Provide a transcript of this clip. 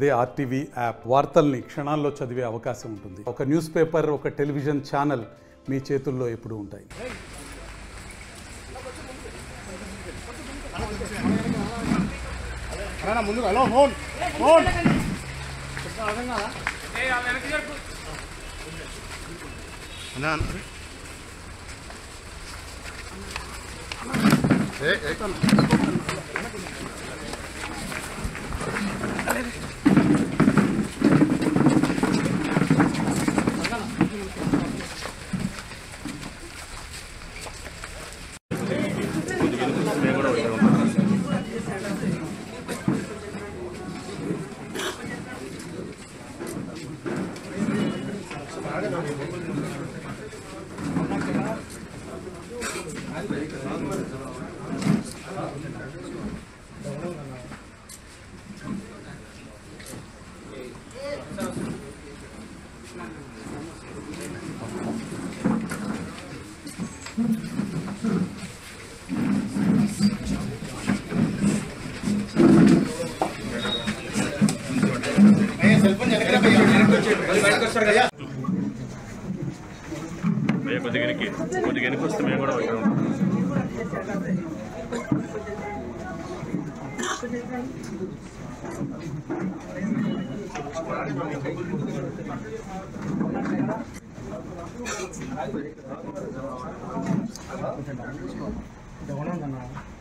అదే RTV app వార్తల్ని క్షణాల్లో చదివే అవకాశం ఉంటుంది ఒక న్యూస్ పేపర్ ఒక టెలివిజన్ ఛానల్ మీ చేతుల్లో ఎప్పుడూ ఉంటాయి ముందుకు హలో ఫోన్ ఫోన్ భయ్యా కొద్దిగా వెనక్కి కొద్దిగా వెనక్కి వస్తే మేము కూడా ఇక్కడ ఉంటాం డౌన్ ఉందన్నా